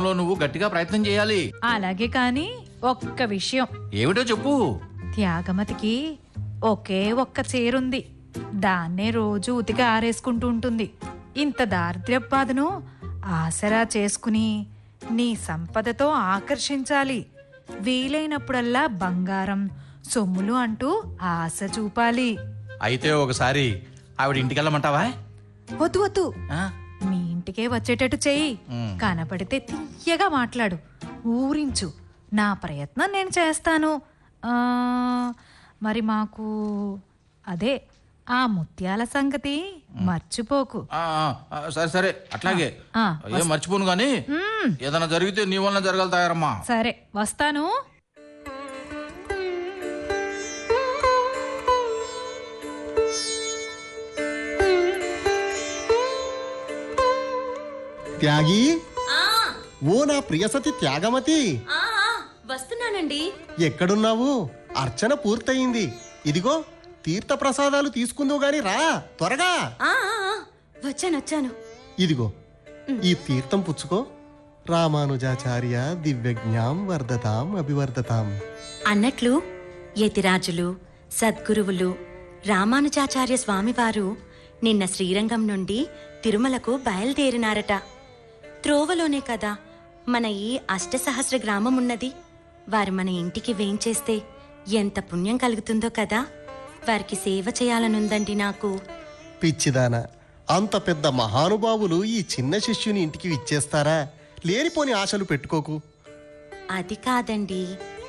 విషయంలో నువ్వు గట్టిగా ప్రయత్నం చేయాలి అలాగే కాని ఒక్క విషయం ఏమిటో చెప్పు త్యాగమతికి ఒకే ఒక్క చీరుంది దాన్నే రోజు ఉతికి ఆరేసుకుంటూ ఉంటుంది ఇంత దారిద్ర్య బాధను ఆసరా చేసుకుని నీ సంపదతో ఆకర్షించాలి వీలైనప్పుడల్లా బంగారం సొమ్ములు అంటూ ఆశ చూపాలి అయితే ఒకసారి ఆవిడ ఇంటికి వెళ్ళమంటావా వద్దు వద్దు ఆ? మీ ఇంటికే వచ్చేటట్టు చెయ్యి మ్. కనపడితే తీయగా మాట్లాడు ఊరించు నా ప్రయత్నం నేను చేస్తాను ఆ, మరి మాకు అదే ఆ ముత్యాల సంగతి మర్చిపోకు ఆ, ఆ, ఆ, సరే సరే అట్లాగే ఆ, ఏం మర్చిపోను గాని ఏదైనా జరిగితే నీ వలన జరగలుగుతాయరమ్మా సరే వస్తాను త్యాగి ఆ, ఓ నా ప్రియసతి త్యాగమతి ఆ, ఆ, వస్తున్నానండి ఎక్కడున్నావు అర్చన పూర్తయింది ఇదిగో తీర్థ ప్రసాదాలు తీసుకుందువు గాని రా త్వరగా ఆ, ఆ, ఆ, వచ్చాను వచ్చాను ఇదిగో ఈ తీర్థం పుచ్చుకో రామానుజాచార్య దివ్యజ్ఞాం వర్ధతాం అభివర్ధతాం అన్నట్లు యతిరాజులు సద్గురువులు రామానుజాచార్య స్వామివారు నిన్న శ్రీరంగం నుండి తిరుమలకు బయలుదేరినారట త్రోవలోనే కదా మన ఈ అష్టసహస్ర గ్రామం ఉన్నది వారు మన ఇంటికి వేంచేస్తే ఎంత పుణ్యం కలుగుతుందో కదా వారికి సేవ చేయాలనుందండి నాకు పిచ్చిదాన అంత పెద్ద మహానుభావులు ఈ చిన్న శిష్యుని ఇంటికి ఇచ్చేస్తారా లేనిపోని ఆశలు పెట్టుకోకు అది కాదండి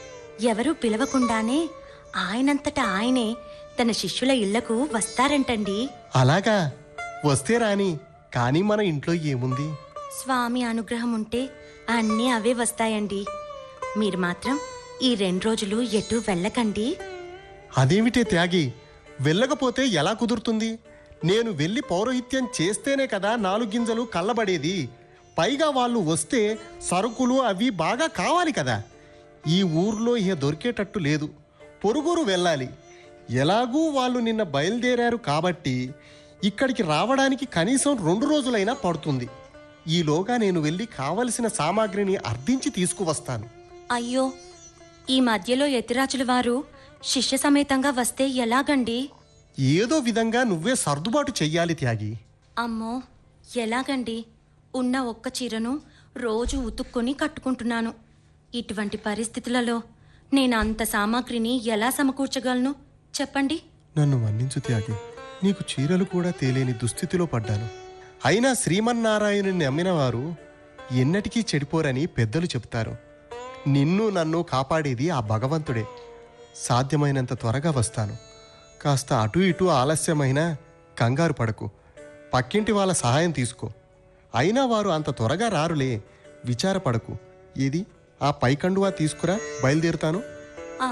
ఎవరూ పిలవకుండానే ఆయనంతటా ఆయనే తన శిష్యుల ఇళ్లకు వస్తారంటండి అలాగా వస్తే రాని కానీ మన ఇంట్లో ఏముంది స్వామి అనుగ్రహం ఉంటే అన్నీ అవే వస్తాయండి మీరు మాత్రం ఈ రెండు రోజులు ఎటు వెళ్ళకండి అదేమిటే త్యాగి వెళ్ళకపోతే ఎలా కుదురుతుంది నేను వెళ్ళి పౌరోహిత్యం చేస్తేనే కదా నాలుగు గింజలు కళ్ళబడేది పైగా వాళ్ళు వస్తే సరుకులు అవి బాగా కావాలి కదా ఈ ఊర్లో ఇక దొరికేటట్టు లేదు పొరుగురు వెళ్ళాలి ఎలాగూ వాళ్ళు నిన్న బయలుదేరారు కాబట్టి ఇక్కడికి రావడానికి కనీసం రెండు రోజులైనా పడుతుంది ఈలోగా నేను వెళ్ళి కావలసిన సామాగ్రిని అర్థించి తీసుకువస్తాను అయ్యో ఈ మధ్యలో యతిరాజుల వారు శిష్య సమేతంగా వస్తే ఎలాగండి ఏదో విధంగా నువ్వే సర్దుబాటు చెయ్యాలి త్యాగి అమ్మో ఎలాగండి ఉన్న ఒక్క చీరను రోజు ఉతుక్కొని కట్టుకుంటున్నాను ఇటువంటి పరిస్థితులలో నేను అంత సామాగ్రిని ఎలా సమకూర్చగలను చెప్పండి నన్ను మన్నించు త్యాగి నీకు చీరలు కూడా తేలేని దుస్థితిలో పడ్డాను అయినా శ్రీమన్నారాయణుని నమ్మిన వారు ఎన్నటికీ చెడిపోరని పెద్దలు చెప్తారు నిన్ను నన్ను కాపాడేది ఆ భగవంతుడే సాధ్యమైనంత త్వరగా వస్తాను కాస్త అటు ఇటు ఆలస్యమైనా కంగారు పడకు పక్కింటి వాళ్ళ సహాయం తీసుకో అయినా వారు అంత త్వరగా రారులే విచారపడకు ఇది ఆ పైకండువా తీసుకురా బయలుదేరుతాను ఆ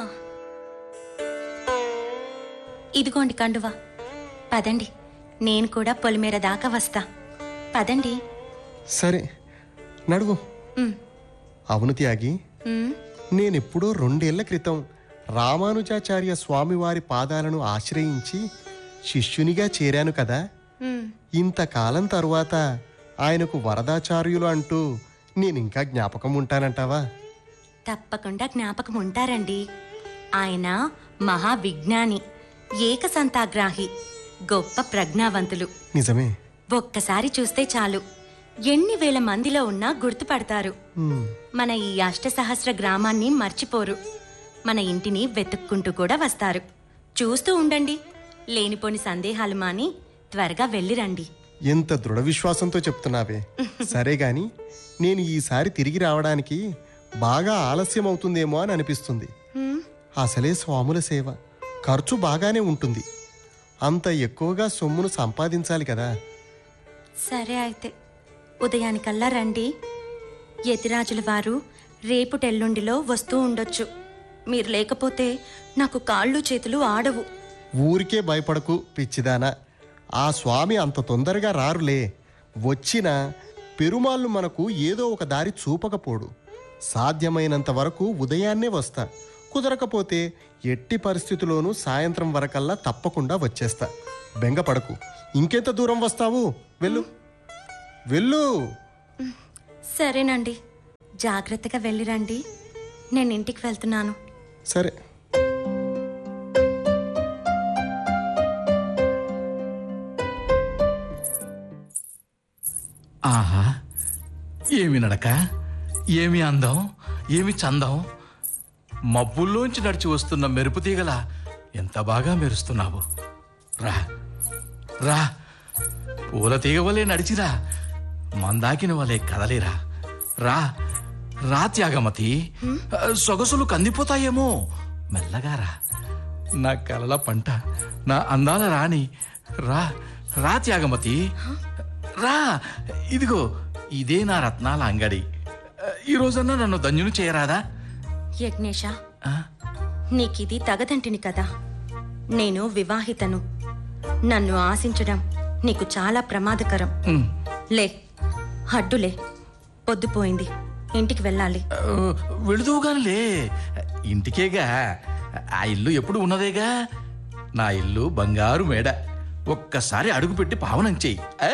ఇదిగోండి కండువా పదండి నేను కూడా పొలిమేర దాకా వస్తా పదండి సరే నడువు ఉమ్, అవును త్యాగి ఉమ్, నేనెప్పుడో రెండేళ్ల క్రితం రామానుజాచార్య స్వామివారి పాదాలను ఆశ్రయించి శిష్యునిగా చేరాను కదా ఉమ్. ఇంతకాలం తరువాత ఆయనకు వరదాచార్యులు అంటూ నేనింకా జ్ఞాపకం ఉంటానంటావా తప్పకుండా జ్ఞాపకం ఉంటారండి ఆయన మహావిజ్ఞాని ఏకసంతాగ్రాహి గొప్ప ప్రజ్ఞావంతులు నిజమే ఒక్కసారి చూస్తే చాలు ఎన్ని వేల మందిలో ఉన్నా గుర్తుపడతారు హ్మ్. మన ఈ అష్టసహస్ర గ్రామాన్ని మర్చిపోరు మన ఇంటిని వెతుక్కుంటూ కూడా వస్తారు చూస్తూ ఉండండి లేనిపోని సందేహాలు మాని త్వరగా వెళ్ళిరండి ఎంత దృఢ విశ్వాసంతో చెప్తున్నావే సరే గాని నేను ఈసారి తిరిగి రావడానికి బాగా ఆలస్యం అవుతుందేమో అని అనిపిస్తుంది హ్మ్, అసలే స్వాముల సేవ ఖర్చు బాగానే ఉంటుంది అంత ఎక్కువగా సొమ్మును సంపాదించాలి కదా సరే అయితే ఉదయానికల్లా రండి యతిరాజుల వారు రేపు టెల్లుండిలో వస్తూ ఉండొచ్చు మీరు లేకపోతే నాకు కాళ్ళు చేతులు ఆడవు ఊరికే భయపడకు పిచ్చిదానా ఆ స్వామి అంత తొందరగా రారులే వచ్చిన పెరుమాళ్ళు మనకు ఏదో ఒక దారి చూపకపోడు సాధ్యమైనంత వరకు ఉదయాన్నే వస్తా కుదరకపోతే ఎట్టి పరిస్థితుల్లోనూ సాయంత్రం వరకల్లా తప్పకుండా వచ్చేస్తా బెంగపడకు ఇంకెంత దూరం వస్తావు వెళ్ళు వెళ్ళు సరేనండి జాగ్రత్తగా వెళ్ళిరండి నేను ఇంటికి వెళ్తున్నాను సరే ఆహా ఏమి నడక ఏమి అందం ఏమి చందం మబ్బుల్లోంచి నడిచి వస్తున్న మెరుపు తీగల ఎంత బాగా మెరుస్తున్నావు రా రా పూల తీగ వలె నడిచిరా మందాకిన వలె కదలిరా రా రా త్యాగమతి సొగసులు కందిపోతాయేమో మెల్లగా రా నా కలల పంట నా అందాల రాణి రా రా త్యాగమతి రా ఇదిగో ఇదే నా రత్నాల అంగడి ఈ రోజన్నా నన్ను ధన్యుని చేయరాదా యజ్ఞేష ఆ? నీకిది తగదంటిని కదా నేను వివాహితను నన్ను ఆశించడం నీకు చాలా ప్రమాదకరం ఉమ్. లే హడ్డులే పొద్దుపోయింది ఇంటికి వెళ్ళాలి ఆ, వెళుదువుగానిలే ఇంటికేగా ఆ ఇల్లు ఎప్పుడు ఉన్నదేగా నా ఇల్లు బంగారు మేడ ఒక్కసారి అడుగుపెట్టి పావనం చెయ్యి ఆ?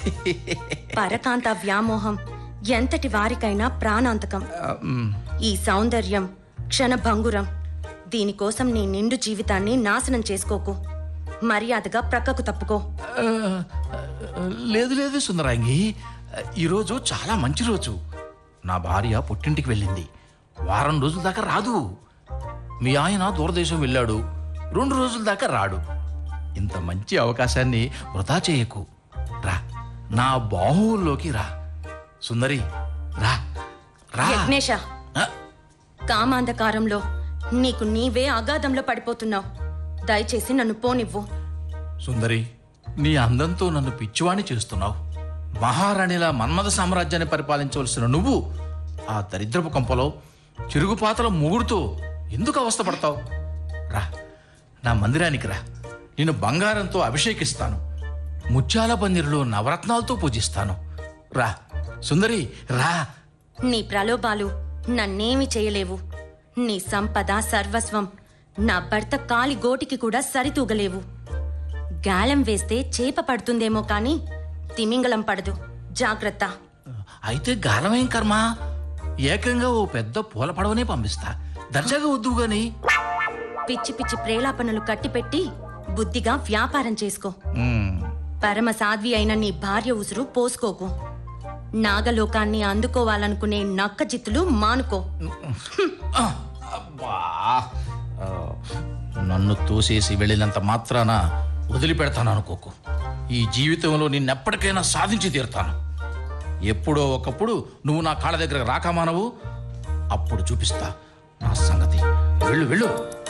పరకాంత వ్యామోహం ఎంతటి వారికైనా ప్రాణాంతకం ఆ, ఉమ్. ఈ సౌందర్యం క్షణభంగురం దీనికోసం నీ నిండు జీవితాన్ని నాశనం చేసుకోకు మర్యాదగా ప్రక్కకు తప్పుకో ఆ, లేదు లేదు సుందరాంగి ఈరోజు చాలా మంచి రోజు నా భార్య పుట్టింటికి వెళ్ళింది వారం రోజుల దాకా రాదు మీ ఆయన దూరదేశం వెళ్ళాడు రెండు రోజుల దాకా రాడు ఇంత మంచి అవకాశాన్ని వృధా చేయకు రా నా బాహువుల్లోకి రా సుందరి రా రా యజ్ఞేష ఆ, కామాంధకారంలో నీకు నీవే అగాధంలో పడిపోతున్నావు దయచేసి నన్ను పోనివ్వు సుందరి నీ అందంతో నన్ను పిచ్చివాణి చేస్తున్నావు మహారాణిలా మన్మథ సామ్రాజ్యాన్ని పరిపాలించవలసిన నువ్వు ఆ దరిద్రపు కొంపలో చిరుగుపాతల మూగుడుతో ఎందుకు అవస్థపడతావు రా నా మందిరానికి రా నేను బంగారంతో అభిషేకిస్తాను ముత్యాల పందిరిలో నవరత్నాలతో పూజిస్తాను రా సుందరి రా నీ ప్రలోభాలు నన్నేమి చేయలేవు నీ సంపద సర్వస్వం నా భర్త కాలి గోటికి కూడా సరితూగలేవు గాలం వేస్తే చేప పడుతుందేమో కాని తిమింగలం పడదు జాగ్రత్త అయితే గాలమేం కర్మ ఏకంగా ఓ పెద్ద పూల పడవనే పంపిస్తా దర్జాగా వద్దు గాని పిచ్చి పిచ్చి ప్రేలాపనలు కట్టిపెట్టి బుద్ధిగా వ్యాపారం చేసుకో ఉమ్. పరమ సాధ్వి అయిన నీ భార్య ఉసురు పోసుకోకు నాగలోకాన్ని అందుకోవాలనుకునే నక్క జిత్తులు మానుకో ఆ, అబ్బా ఆ, నన్ను తోసేసి వెళ్ళినంత మాత్రాన వదిలిపెడతాను అనుకోకు ఈ జీవితంలో నిన్నెప్పటికైనా సాధించి తీరుతాను ఎప్పుడో ఒకప్పుడు నువ్వు నా కాళ్ళ దగ్గర రాకమానవు అప్పుడు చూపిస్తా నా సంగతి వెళ్ళు వెళ్ళు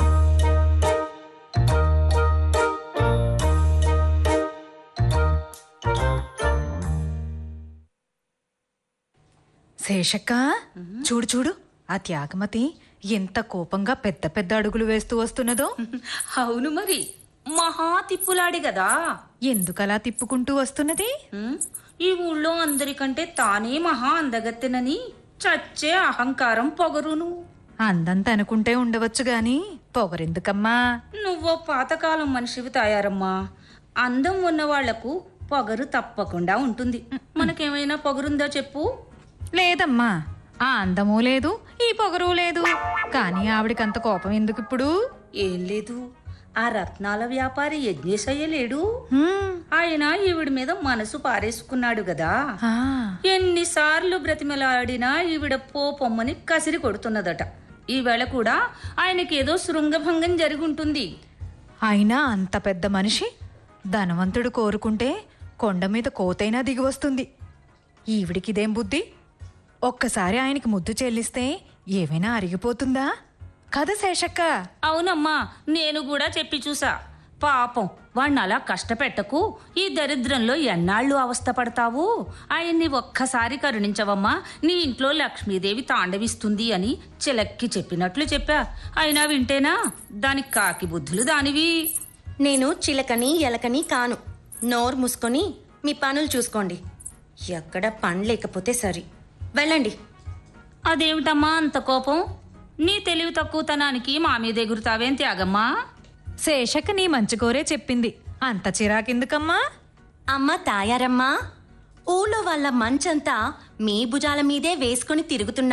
శేషక్క చూడు చూడు ఆ త్యాగమతి ఎంత కోపంగా పెద్ద పెద్ద అడుగులు వేస్తూ వస్తున్నదో అవును మరి మహా తిప్పులాడి కదా ఎందుకలా తిప్పుకుంటూ వస్తున్నది ఉమ్, ఈ ఊళ్ళో అందరికంటే తానే మహా అందగత్తెనని చచ్చే అహంకారం పొగరును అందంత అనుకుంటే ఉండవచ్చు గాని పొగరెందుకమ్మా నువ్వో పాతకాలం మనిషివి తాయారమ్మా అందం ఉన్న వాళ్లకు పొగరు తప్పకుండా ఉంటుంది మనకేమైనా పొగరుందా చెప్పు లేదమ్మా ఆ అందమూ లేదు ఈ పొగరు లేదు కానీ ఆవిడకంత కోపం ఎందుకు ఇప్పుడు ఏం లేదు ఆ రత్నాల వ్యాపారి యజ్ఞేశయ్య లేడు హ్మ్, ఆయన ఈవిడ మీద మనసు పారేసుకున్నాడు గదా ఆ, ఎన్నిసార్లు బ్రతిమలాడినా ఈవిడ పోపొమ్మని కసిరి కొడుతున్నదట ఈవేళ కూడా ఆయనకేదో శృంగభంగం జరుగుంటుంది అయినా అంత పెద్ద మనిషి ధనవంతుడు కోరుకుంటే కొండ మీద కోతైనా దిగి వస్తుంది ఈవిడికిదేం బుద్ధి ఒక్కసారి ఆయనకి ముద్దు చెల్లిస్తే ఏమైనా అరిగిపోతుందా కథ శేషక్క అవునమ్మా నేను కూడా చెప్పి చూసా పాపం వాణ్ణి అలా కష్టపెట్టకు ఈ దరిద్రంలో ఎన్నాళ్ళు అవస్థపడతావు ఆయన్ని ఒక్కసారి కరుణించవమ్మా నీ ఇంట్లో లక్ష్మీదేవి తాండవిస్తుంది అని చిలక్కి చెప్పినట్లు చెప్పా అయినా వింటేనా దానికి కాకి బుద్ధులు దానివి నేను చిలకని ఎలకని కాను నోరు మూసుకొని మీ పనులు చూసుకోండి ఎక్కడ పని లేకపోతే సరి వెళ్ళండి అదేమిటమ్మా అంత కోపం నీ తెలివి తక్కువతనానికి మా మీద ఎగురుతావేం త్యాగమ్మా శేషక్క నీ మంచి కోరే చెప్పింది అంత చిరాకెందుకమ్మా అమ్మ తాయారమ్మా ఊళ్ళో వాళ్ళ మంచంతా మీ భుజాల మీదే వేసుకొని తిరుగుతున్నా